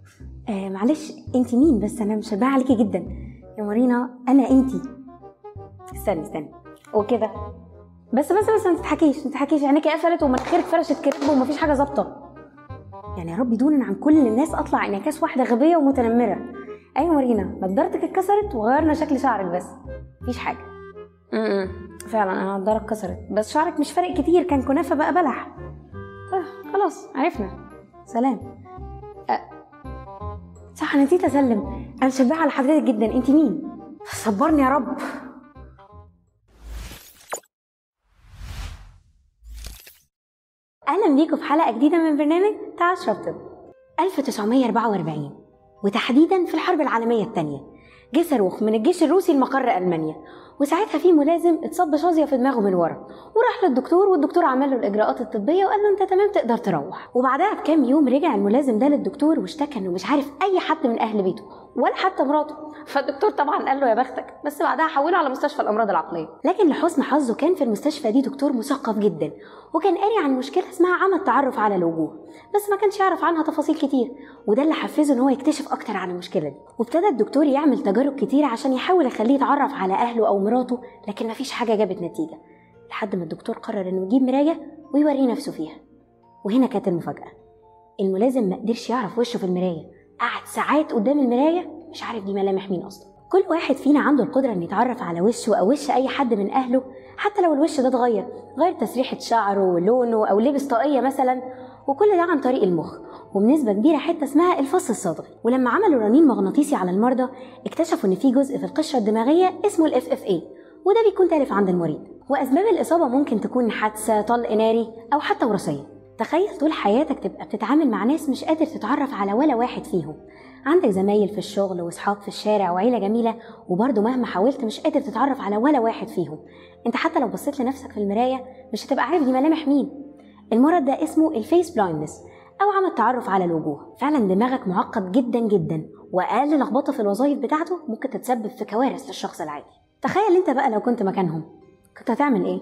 آه معلش انت مين بس انا مشبعه عليكي جدا يا مارينا انا انت استني استني وكده بس بس بس ما تضحكيش ما تضحكيش عينيكي قفلت ومناخيرك فرشت كريب ومفيش حاجه ظابطه يعني يا رب دونا عن كل الناس اطلع انعكاس واحده غبيه ومتنمره ايوه مارينا نضارتك اتكسرت وغيرنا شكل شعرك بس مفيش حاجه امم فعلا انا نضارة اتكسرت بس شعرك مش فارق كتير كان كنافه بقى بلح طيب خلاص عرفنا سلام أه. صح انا نسيت اسلم انا مشبعه على حضرتك جدا انت مين صبرني يا رب اهلا بيكم في حلقه جديده من برنامج تعال اشرب طب 1944 وتحديدا في الحرب العالميه الثانيه جه صاروخ من الجيش الروسي لمقر المانيا وساعتها في ملازم اتصاب بشظيه في دماغه من ورا وراح للدكتور والدكتور عمل له الاجراءات الطبيه وقال له انت تمام تقدر تروح وبعدها بكام يوم رجع الملازم ده للدكتور واشتكى انه مش عارف اي حد من اهل بيته ولا حتى مراته فالدكتور طبعا قال له يا بختك بس بعدها حوله على مستشفى الامراض العقليه لكن لحسن حظه كان في المستشفى دي دكتور مثقف جدا وكان قاري عن مشكله اسمها عمى التعرف على الوجوه بس ما كانش يعرف عنها تفاصيل كتير وده اللي حفزه ان هو يكتشف اكتر عن المشكله دي وابتدى الدكتور يعمل تجارب كتير عشان يحاول يخليه يتعرف على اهله او مراته لكن مفيش حاجه جابت نتيجه لحد ما الدكتور قرر انه يجيب مرايه ويوريه نفسه فيها وهنا كانت المفاجاه الملازم ما قدرش يعرف وشه في المرايه قعد ساعات قدام المرايه مش عارف دي ملامح مين اصلا كل واحد فينا عنده القدره انه يتعرف على وشه او وش اي حد من اهله حتى لو الوش ده اتغير غير تسريحه شعره ولونه او لبس طاقيه مثلا وكل ده عن طريق المخ وبنسبه كبيره حته اسمها الفص الصدغي ولما عملوا رنين مغناطيسي على المرضى اكتشفوا ان في جزء في القشره الدماغيه اسمه الاف اف اي وده بيكون تالف عند المريض واسباب الاصابه ممكن تكون حادثه طلق ناري او حتى وراثيه تخيل طول حياتك تبقى بتتعامل مع ناس مش قادر تتعرف على ولا واحد فيهم عندك زمايل في الشغل واصحاب في الشارع وعيله جميله وبرضه مهما حاولت مش قادر تتعرف على ولا واحد فيهم انت حتى لو بصيت لنفسك في المرايه مش هتبقى عارف دي ملامح مين المرض ده اسمه الفيس بلايندنس او عمى التعرف على الوجوه فعلا دماغك معقد جدا جدا واقل لخبطه في الوظائف بتاعته ممكن تتسبب في كوارث للشخص العادي تخيل انت بقى لو كنت مكانهم كنت هتعمل ايه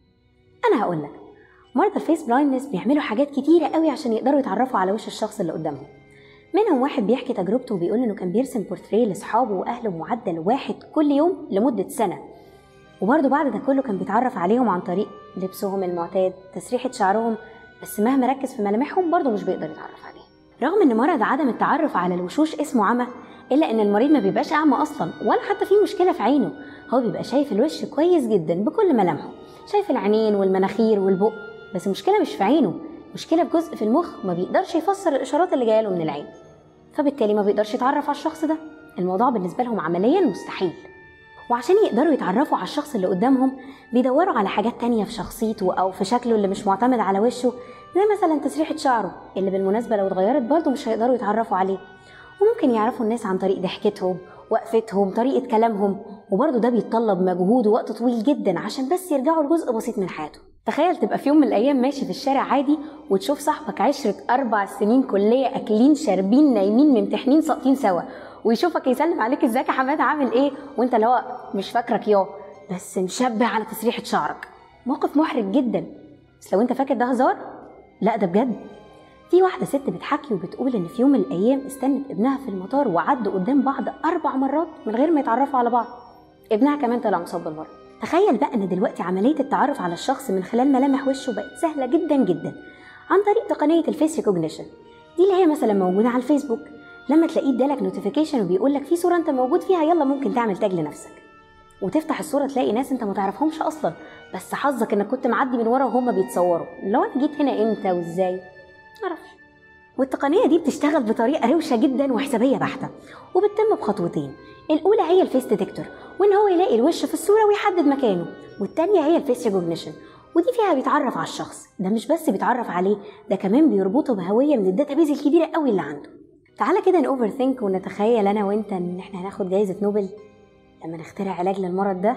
انا هقول لك مرضى الفيس بلايندنس بيعملوا حاجات كتيره قوي عشان يقدروا يتعرفوا على وش الشخص اللي قدامهم منهم واحد بيحكي تجربته وبيقول انه كان بيرسم بورتريه لاصحابه واهله بمعدل واحد كل يوم لمده سنه وبرضه بعد ده كله كان بيتعرف عليهم عن طريق لبسهم المعتاد تسريحه شعرهم بس مهما ركز في ملامحهم برضه مش بيقدر يتعرف عليهم رغم ان مرض عدم التعرف على الوشوش اسمه عمى الا ان المريض ما بيبقاش اعمى اصلا ولا حتى في مشكله في عينه هو بيبقى شايف الوش كويس جدا بكل ملامحه شايف العينين والمناخير والبق بس المشكله مش في عينه مشكله في جزء في المخ ما بيقدرش يفسر الاشارات اللي جايه له من العين فبالتالي ما بيقدرش يتعرف على الشخص ده الموضوع بالنسبه لهم عمليا مستحيل وعشان يقدروا يتعرفوا على الشخص اللي قدامهم بيدوروا على حاجات تانية في شخصيته أو في شكله اللي مش معتمد على وشه زي مثلا تسريحة شعره اللي بالمناسبة لو اتغيرت برضه مش هيقدروا يتعرفوا عليه وممكن يعرفوا الناس عن طريق ضحكتهم وقفتهم طريقة كلامهم وبرضه ده بيتطلب مجهود ووقت طويل جدا عشان بس يرجعوا لجزء بسيط من حياته تخيل تبقى في يوم من الأيام ماشي في الشارع عادي وتشوف صاحبك عشرة أربع سنين كلية أكلين شاربين نايمين ممتحنين ساقطين سوا ويشوفك يسلم عليك ازيك يا حماد عامل ايه وانت اللي هو مش فاكرك ياه بس مشبه على تسريحة شعرك موقف محرج جدا بس لو انت فاكر ده هزار لا ده بجد في واحدة ست بتحكي وبتقول إن في يوم من الأيام استنت ابنها في المطار وعدوا قدام بعض أربع مرات من غير ما يتعرفوا على بعض ابنها كمان طلع مصاب بالمرض تخيل بقى إن دلوقتي عملية التعرف على الشخص من خلال ملامح وشه بقت سهلة جدا جدا عن طريق تقنية الفيس ريكوجنيشن دي اللي هي مثلا موجودة على الفيسبوك لما تلاقيه ادالك نوتيفيكيشن وبيقول لك في صورة أنت موجود فيها يلا ممكن تعمل تاج لنفسك وتفتح الصورة تلاقي ناس أنت ما تعرفهمش أصلا بس حظك إنك كنت معدي من ورا وهما بيتصوروا لو أنا جيت هنا إمتى وإزاي معرفش والتقنية دي بتشتغل بطريقة روشة جدا وحسابية بحتة وبتتم بخطوتين الأولى هي الفيس ديتكتور وإن هو يلاقي الوش في الصورة ويحدد مكانه والتانية هي الفيس ريكوجنيشن ودي فيها بيتعرف على الشخص ده مش بس بيتعرف عليه ده كمان بيربطه بهوية من الداتابيز الكبيرة قوي اللي عنده تعالى كده نوفر ثينك ونتخيل أنا وأنت إن إحنا هناخد جايزة نوبل لما نخترع علاج للمرض ده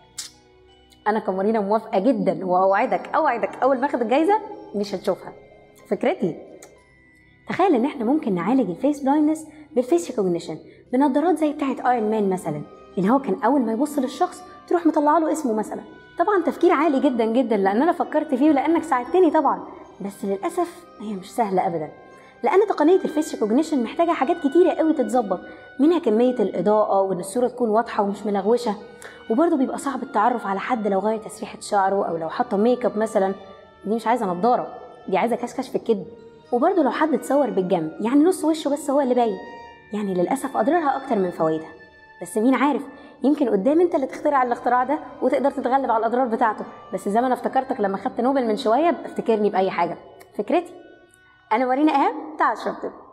أنا كمارينا موافقة جدا وأوعدك أوعدك أول ما آخد الجايزة مش هتشوفها فكرتي تخيل ان احنا ممكن نعالج الفيس بلايندنس بالفيس ريكوجنيشن بنظارات زي بتاعه ايرون مان مثلا اللي هو كان اول ما يبص للشخص تروح مطلعه له اسمه مثلا طبعا تفكير عالي جدا جدا لان انا فكرت فيه ولانك ساعدتني طبعا بس للاسف هي مش سهله ابدا لان تقنيه الفيس ريكوجنيشن محتاجه حاجات كتيره قوي تتظبط منها كميه الاضاءه وان الصوره تكون واضحه ومش ملغوشه وبرضه بيبقى صعب التعرف على حد لو غير تسريحه شعره او لو حاطه ميك اب مثلا دي مش عايزه نضاره دي عايزه كشكش في الكذب وبرضه لو حد اتصور بالجنب يعني نص وشه بس هو اللي باين يعني للاسف اضرارها اكتر من فوائدها بس مين عارف يمكن قدام انت اللي تخترع الاختراع ده وتقدر تتغلب على الاضرار بتاعته بس زي ما انا افتكرتك لما خدت نوبل من شويه افتكرني باي حاجه فكرتي انا ورينا ايهاب تعال شرطب